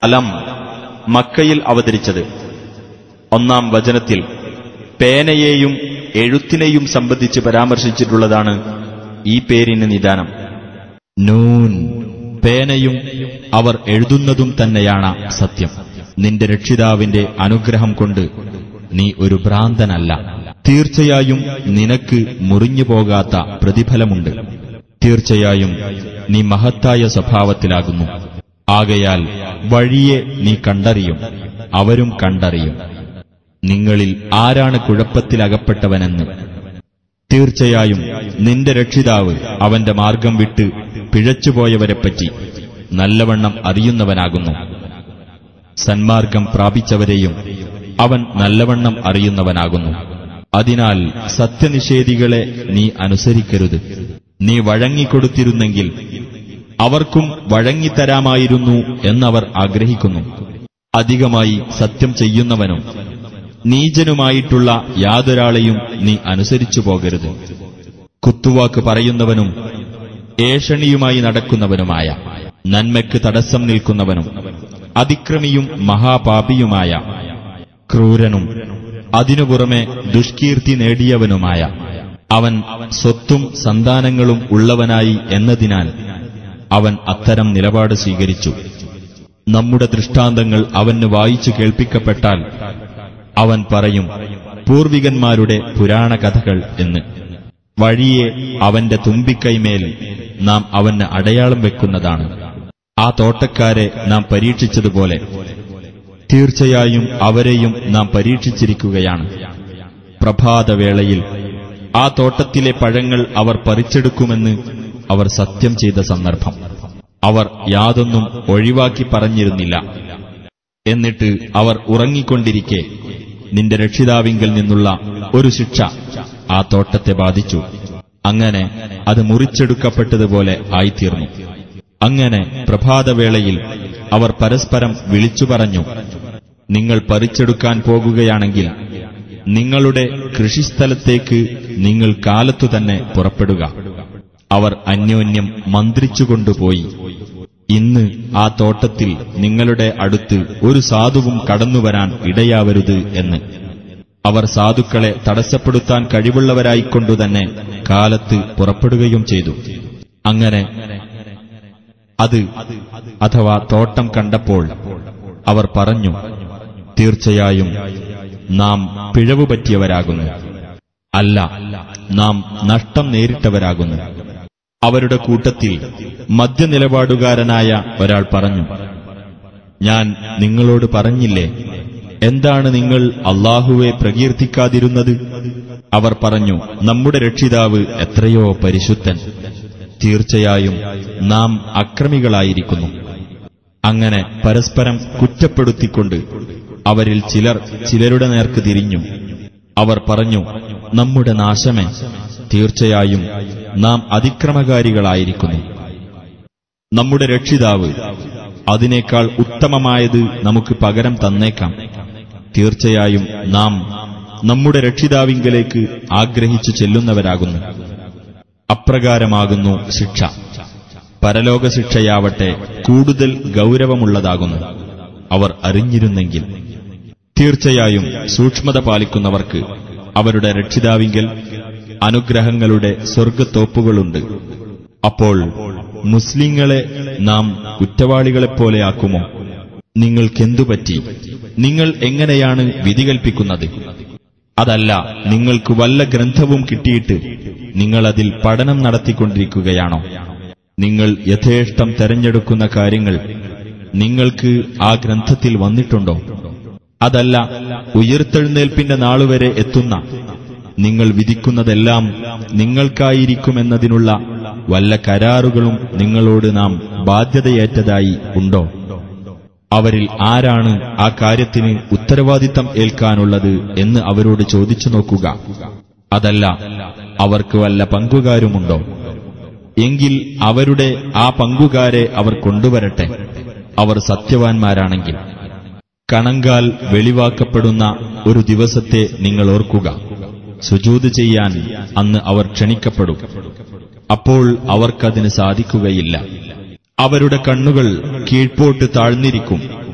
അലം മക്കയിൽ അവതരിച്ചത് ഒന്നാം വചനത്തിൽ പേനയെയും എഴുത്തിനെയും സംബന്ധിച്ച് പരാമർശിച്ചിട്ടുള്ളതാണ് ഈ പേരിന് നിദാനം നൂൻ പേനയും അവർ എഴുതുന്നതും തന്നെയാണ് സത്യം നിന്റെ രക്ഷിതാവിന്റെ അനുഗ്രഹം കൊണ്ട് നീ ഒരു ഭ്രാന്തനല്ല തീർച്ചയായും നിനക്ക് മുറിഞ്ഞു പോകാത്ത പ്രതിഫലമുണ്ട് തീർച്ചയായും നീ മഹത്തായ സ്വഭാവത്തിലാകുന്നു ആകയാൽ വഴിയെ നീ കണ്ടറിയും അവരും കണ്ടറിയും നിങ്ങളിൽ ആരാണ് കുഴപ്പത്തിലകപ്പെട്ടവനെന്ന് തീർച്ചയായും നിന്റെ രക്ഷിതാവ് അവന്റെ മാർഗം വിട്ട് പിഴച്ചുപോയവരെപ്പറ്റി നല്ലവണ്ണം അറിയുന്നവനാകുന്നു സന്മാർഗം പ്രാപിച്ചവരെയും അവൻ നല്ലവണ്ണം അറിയുന്നവനാകുന്നു അതിനാൽ സത്യനിഷേധികളെ നീ അനുസരിക്കരുത് നീ വഴങ്ങിക്കൊടുത്തിരുന്നെങ്കിൽ അവർക്കും വഴങ്ങിത്തരാമായിരുന്നു എന്നവർ ആഗ്രഹിക്കുന്നു അധികമായി സത്യം ചെയ്യുന്നവനും നീചനുമായിട്ടുള്ള യാതൊരാളെയും നീ അനുസരിച്ചു പോകരുത് കുത്തുവാക്ക് പറയുന്നവനും ഏഷണിയുമായി നടക്കുന്നവനുമായ നന്മയ്ക്ക് തടസ്സം നിൽക്കുന്നവനും അതിക്രമിയും മഹാപാപിയുമായ ക്രൂരനും അതിനു പുറമെ ദുഷ്കീർത്തി നേടിയവനുമായ അവൻ സ്വത്തും സന്താനങ്ങളും ഉള്ളവനായി എന്നതിനാൽ അവൻ അത്തരം നിലപാട് സ്വീകരിച്ചു നമ്മുടെ ദൃഷ്ടാന്തങ്ങൾ അവന് വായിച്ചു കേൾപ്പിക്കപ്പെട്ടാൽ അവൻ പറയും പൂർവികന്മാരുടെ പുരാണ കഥകൾ എന്ന് വഴിയെ അവന്റെ തുമ്പിക്കൈമേൽ നാം അവന് അടയാളം വെക്കുന്നതാണ് ആ തോട്ടക്കാരെ നാം പരീക്ഷിച്ചതുപോലെ തീർച്ചയായും അവരെയും നാം പരീക്ഷിച്ചിരിക്കുകയാണ് പ്രഭാതവേളയിൽ ആ തോട്ടത്തിലെ പഴങ്ങൾ അവർ പറിച്ചെടുക്കുമെന്ന് അവർ സത്യം ചെയ്ത സന്ദർഭം അവർ യാതൊന്നും ഒഴിവാക്കി പറഞ്ഞിരുന്നില്ല എന്നിട്ട് അവർ ഉറങ്ങിക്കൊണ്ടിരിക്കെ നിന്റെ രക്ഷിതാവിങ്കിൽ നിന്നുള്ള ഒരു ശിക്ഷ ആ തോട്ടത്തെ ബാധിച്ചു അങ്ങനെ അത് മുറിച്ചെടുക്കപ്പെട്ടതുപോലെ ആയിത്തീർന്നു അങ്ങനെ പ്രഭാതവേളയിൽ അവർ പരസ്പരം വിളിച്ചു പറഞ്ഞു നിങ്ങൾ പറിച്ചെടുക്കാൻ പോകുകയാണെങ്കിൽ നിങ്ങളുടെ കൃഷിസ്ഥലത്തേക്ക് നിങ്ങൾ കാലത്തു തന്നെ പുറപ്പെടുക അവർ അന്യോന്യം മന്ത്രിച്ചുകൊണ്ടുപോയി ഇന്ന് ആ തോട്ടത്തിൽ നിങ്ങളുടെ അടുത്ത് ഒരു സാധുവും കടന്നുവരാൻ ഇടയാവരുത് എന്ന് അവർ സാധുക്കളെ തടസ്സപ്പെടുത്താൻ കഴിവുള്ളവരായിക്കൊണ്ടുതന്നെ കാലത്ത് പുറപ്പെടുകയും ചെയ്തു അങ്ങനെ അത് അഥവാ തോട്ടം കണ്ടപ്പോൾ അവർ പറഞ്ഞു തീർച്ചയായും നാം പിഴവ് പറ്റിയവരാകുന്നു അല്ല നാം നഷ്ടം നേരിട്ടവരാകുന്നു അവരുടെ കൂട്ടത്തിൽ മദ്യനിലപാടുകാരനായ ഒരാൾ പറഞ്ഞു ഞാൻ നിങ്ങളോട് പറഞ്ഞില്ലേ എന്താണ് നിങ്ങൾ അള്ളാഹുവെ പ്രകീർത്തിക്കാതിരുന്നത് അവർ പറഞ്ഞു നമ്മുടെ രക്ഷിതാവ് എത്രയോ പരിശുദ്ധൻ തീർച്ചയായും നാം അക്രമികളായിരിക്കുന്നു അങ്ങനെ പരസ്പരം കുറ്റപ്പെടുത്തിക്കൊണ്ട് അവരിൽ ചിലർ ചിലരുടെ നേർക്ക് തിരിഞ്ഞു അവർ പറഞ്ഞു നമ്മുടെ നാശമേ തീർച്ചയായും നാം അതിക്രമകാരികളായിരിക്കുന്നു നമ്മുടെ രക്ഷിതാവ് അതിനേക്കാൾ ഉത്തമമായത് നമുക്ക് പകരം തന്നേക്കാം തീർച്ചയായും നാം നമ്മുടെ രക്ഷിതാവിങ്കലേക്ക് ആഗ്രഹിച്ചു ചെല്ലുന്നവരാകുന്നു അപ്രകാരമാകുന്നു ശിക്ഷ പരലോക ശിക്ഷയാവട്ടെ കൂടുതൽ ഗൗരവമുള്ളതാകുന്നു അവർ അറിഞ്ഞിരുന്നെങ്കിൽ തീർച്ചയായും സൂക്ഷ്മത പാലിക്കുന്നവർക്ക് അവരുടെ രക്ഷിതാവിങ്കൽ അനുഗ്രഹങ്ങളുടെ സ്വർഗത്തോപ്പുകളുണ്ട് അപ്പോൾ മുസ്ലിങ്ങളെ നാം കുറ്റവാളികളെപ്പോലെയാക്കുമോ നിങ്ങൾക്കെന്തുപറ്റി നിങ്ങൾ എങ്ങനെയാണ് വിധി കൽപ്പിക്കുന്നത് അതല്ല നിങ്ങൾക്ക് വല്ല ഗ്രന്ഥവും കിട്ടിയിട്ട് നിങ്ങളതിൽ പഠനം നടത്തിക്കൊണ്ടിരിക്കുകയാണോ നിങ്ങൾ യഥേഷ്ടം തെരഞ്ഞെടുക്കുന്ന കാര്യങ്ങൾ നിങ്ങൾക്ക് ആ ഗ്രന്ഥത്തിൽ വന്നിട്ടുണ്ടോ അതല്ല ഉയർത്തെഴുന്നേൽപ്പിന്റെ നാളുവരെ എത്തുന്ന നിങ്ങൾ വിധിക്കുന്നതെല്ലാം നിങ്ങൾക്കായിരിക്കുമെന്നതിനുള്ള വല്ല കരാറുകളും നിങ്ങളോട് നാം ബാധ്യതയേറ്റതായി ഉണ്ടോ അവരിൽ ആരാണ് ആ കാര്യത്തിന് ഉത്തരവാദിത്തം ഏൽക്കാനുള്ളത് എന്ന് അവരോട് ചോദിച്ചു നോക്കുക അതല്ല അവർക്ക് വല്ല പങ്കുകാരുമുണ്ടോ എങ്കിൽ അവരുടെ ആ പങ്കുകാരെ അവർ കൊണ്ടുവരട്ടെ അവർ സത്യവാൻമാരാണെങ്കിൽ കണങ്കാൽ വെളിവാക്കപ്പെടുന്ന ഒരു ദിവസത്തെ നിങ്ങൾ ഓർക്കുക സുജൂത് ചെയ്യാൻ അന്ന് അവർ ക്ഷണിക്കപ്പെടും അപ്പോൾ അവർക്കതിന് സാധിക്കുകയില്ല അവരുടെ കണ്ണുകൾ കീഴ്പോട്ട് താഴ്ന്നിരിക്കും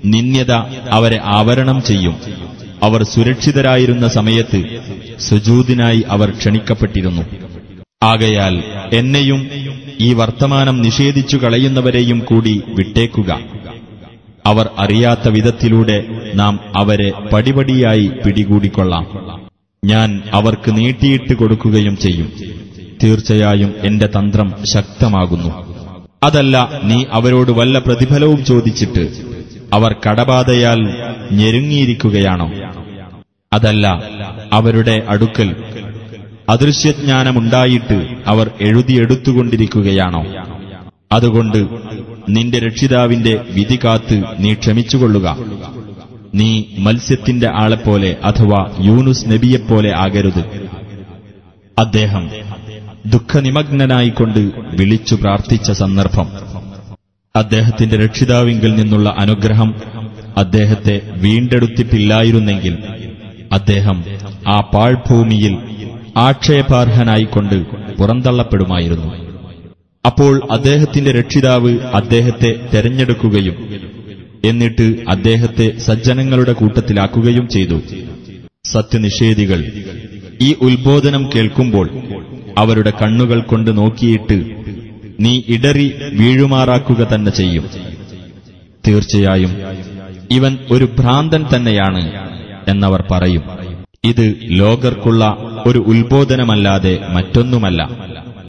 നിന്ദ്യത അവരെ ആവരണം ചെയ്യും അവർ സുരക്ഷിതരായിരുന്ന സമയത്ത് സുജൂദിനായി അവർ ക്ഷണിക്കപ്പെട്ടിരുന്നു ആകയാൽ എന്നെയും ഈ വർത്തമാനം നിഷേധിച്ചു കളയുന്നവരെയും കൂടി വിട്ടേക്കുക അവർ അറിയാത്ത വിധത്തിലൂടെ നാം അവരെ പടിപടിയായി പിടികൂടിക്കൊള്ളാം ഞാൻ അവർക്ക് നീട്ടിയിട്ട് കൊടുക്കുകയും ചെയ്യും തീർച്ചയായും എന്റെ തന്ത്രം ശക്തമാകുന്നു അതല്ല നീ അവരോട് വല്ല പ്രതിഫലവും ചോദിച്ചിട്ട് അവർ കടബാധയാൽ ഞെരുങ്ങിയിരിക്കുകയാണോ അതല്ല അവരുടെ അടുക്കൽ അദൃശ്യജ്ഞാനമുണ്ടായിട്ട് അവർ എഴുതിയെടുത്തുകൊണ്ടിരിക്കുകയാണോ അതുകൊണ്ട് നിന്റെ രക്ഷിതാവിന്റെ വിധി കാത്ത് നീ ക്ഷമിച്ചുകൊള്ളുക നീ മത്സ്യത്തിന്റെ ആളെപ്പോലെ അഥവാ യൂനുസ് നബിയെപ്പോലെ ആകരുത് അദ്ദേഹം ദുഃഖനിമഗ്നനായിക്കൊണ്ട് വിളിച്ചു പ്രാർത്ഥിച്ച സന്ദർഭം അദ്ദേഹത്തിന്റെ രക്ഷിതാവിങ്കിൽ നിന്നുള്ള അനുഗ്രഹം അദ്ദേഹത്തെ വീണ്ടെടുത്തിട്ടില്ലായിരുന്നെങ്കിൽ അദ്ദേഹം ആ പാഴ്ഭൂമിയിൽ ആക്ഷേപാർഹനായിക്കൊണ്ട് പുറന്തള്ളപ്പെടുമായിരുന്നു അപ്പോൾ അദ്ദേഹത്തിന്റെ രക്ഷിതാവ് അദ്ദേഹത്തെ തെരഞ്ഞെടുക്കുകയും എന്നിട്ട് അദ്ദേഹത്തെ സജ്ജനങ്ങളുടെ കൂട്ടത്തിലാക്കുകയും ചെയ്തു സത്യനിഷേധികൾ ഈ ഉത്ബോധനം കേൾക്കുമ്പോൾ അവരുടെ കണ്ണുകൾ കൊണ്ട് നോക്കിയിട്ട് നീ ഇടറി വീഴുമാറാക്കുക തന്നെ ചെയ്യും തീർച്ചയായും ഇവൻ ഒരു ഭ്രാന്തൻ തന്നെയാണ് എന്നവർ പറയും ഇത് ലോകർക്കുള്ള ഒരു ഉത്ബോധനമല്ലാതെ മറ്റൊന്നുമല്ല